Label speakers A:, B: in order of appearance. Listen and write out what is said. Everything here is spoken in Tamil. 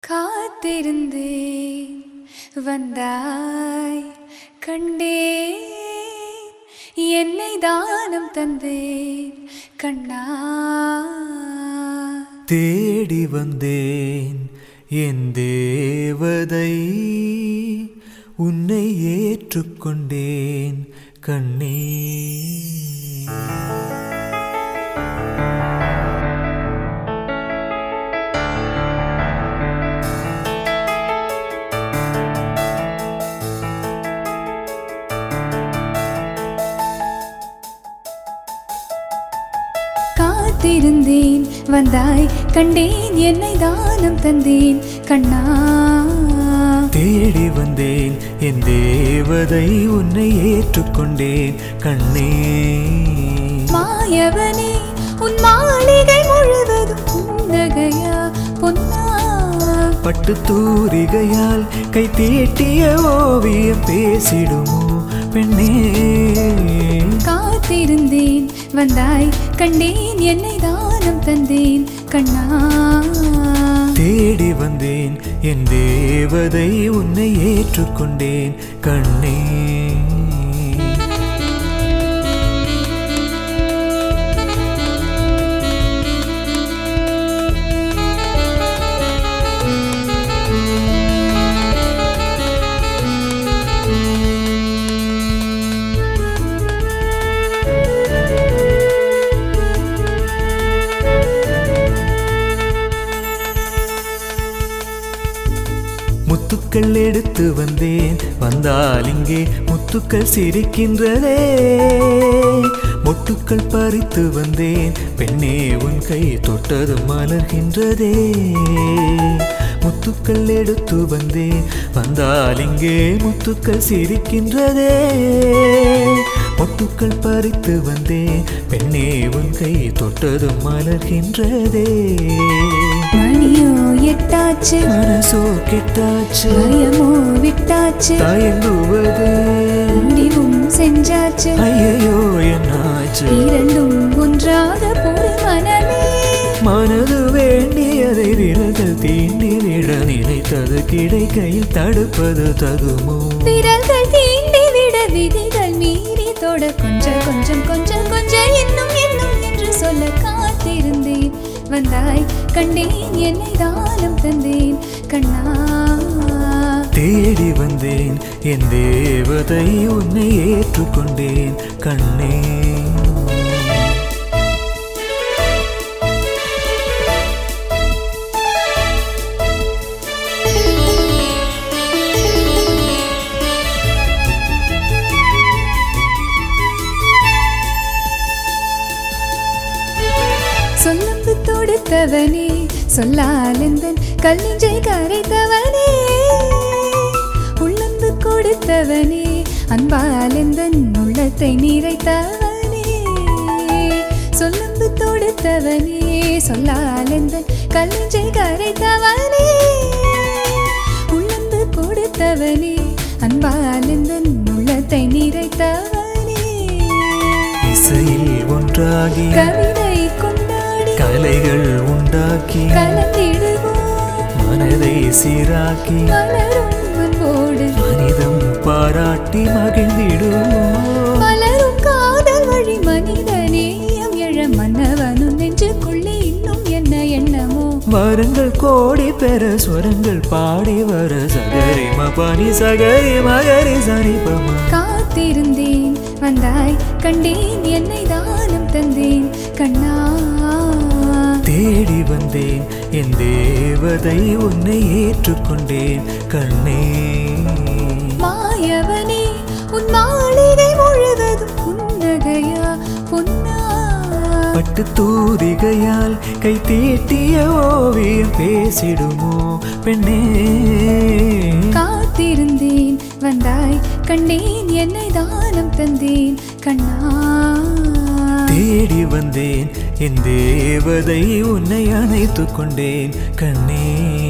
A: காத்திருந்தேன் வந்தாய் கண்டேன் என்னை தானம் தந்தேன் கண்ணா
B: தேடி வந்தேன் என் தேவதை உன்னை ஏற்றுக்கொண்டேன் கண்ணே
A: காத்திருந்தேன் வந்தாய் கண்டேன் என்னை தானம் தந்தேன் கண்ணா
B: தேடி வந்தேன் என் தேவதை உன்னை ஏற்றுக்கொண்டேன் கண்ணே
A: மாயவனே உன் மாளிகை முழுவதும் புன்னகையா பொன்னா
B: பட்டு தூரிகையால் கை தீட்டிய ஓவியம் பேசிடுமோ பெண்ணே
A: காத்திருந்தேன் வந்தாய் கண்டேன் என்னை தானம் தந்தேன் கண்ணா
B: தேடி வந்தேன் என் தேவதை உன்னை ஏற்றுக்கொண்டேன் கண்ணே முத்துக்கள் எடுத்து வந்தேன் வந்தால் இங்கே முத்துக்கள் சிரிக்கின்றதே மொட்டுக்கள் பறித்து வந்தேன் பெண்ணே உன் கை தொட்டது மலர்கின்றதே முத்துக்கள் எடுத்து வந்தேன் வந்தால் இங்கே முத்துக்கள் சிரிக்கின்றதே மொட்டுக்கள் பறித்து வந்தேன் பெண்ணே உன் கை தொட்டது மலர்கின்றதே
A: மணியோ எட்டாச்சு
B: மனசோ கெட்டாச்சு
A: பயமோ விட்டாச்சு
B: தயங்குவது
A: முடிவும் செஞ்சாச்சு
B: ஐயையோ என்னாச்சு
A: இரண்டும் ஒன்றாக போடு மனமே
B: மனது வேண்டியதை விரல்கள் தீண்டி விட நினைத்தது கிடைக்கையில் தடுப்பது தகுமோ
A: விரல்கள் தீண்டி விட விதிகள் மீறி தொட கொஞ்சம் கொஞ்சம் கொஞ்சம் கொஞ்சம் இன்னும் இன்னும் என்று சொல்ல காத்திருந்தேன் வந்தாய் கண்டேன் என்னை தானம் தந்தேன் கண்ணா
B: தேடி வந்தேன் என் தேவதை உன்னை ஏற்றுக்கொண்டேன் கண்ணே
A: சொல்லம்பு தொடுத்தவனே சொல்லாலெந்தன் கல்லிஞ்சை கரைத்தவனே உள்ளம்பு கொடுத்தவனே அன்பாலெந்தன் உள்ளத்தை நிறைத்தவனே சொல்லம்பு தொடுத்தவனே சொல்லாலெந்தன் கல்லிஞ்சை கரைத்தவனே உள்ளம்பு கொடுத்தவனே அன்பாலெந்தன் உள்ளத்தை நிறைத்தவனே
B: இசையில் ஒன்றாகி
A: கவிதை கொண்டாடி
B: கலைகள் உண்டாக்கி
A: கலந்திடுவோம்
B: மனதை சீராக்கி
A: மலரும் அன்போடு
B: மனிதம் பாராட்டி மகிழ்ந்திடுவோம்
A: மலரும் காதல் வழி மனித நேயம் எழ மன்னவனும் நெஞ்சுக்குள்ளே இன்னும் என்ன எண்ணமோ
B: வரங்கள் கோடி பெற ஸ்வரங்கள் பாடி வர சகரி மபனி சகரி மகரி சரிபமா
A: காத்திருந்தேன் வந்தாய் கண்டேன் என்னை தானம் தந்தேன் கண்ணா
B: தேடி வந்தேன் என் தேவதை உன்னை ஏற்றுக்கொண்டேன் கண்ணே
A: மாயவனே உன் மாளிகை முழுவதும் புன்னகையா பொன்னா
B: பட்டு தூரிகையால் கை தீட்டிய ஓவியம் பேசிடுமோ பெண்ணே
A: காத்திருந்தேன் வந்தாய் கண்டேன் என்னை தானம் தந்தேன் கண்ணா
B: தேடி வந்தேன் என் தேவதை உன்னை அணைத்துக் கொண்டேன் கண்ணே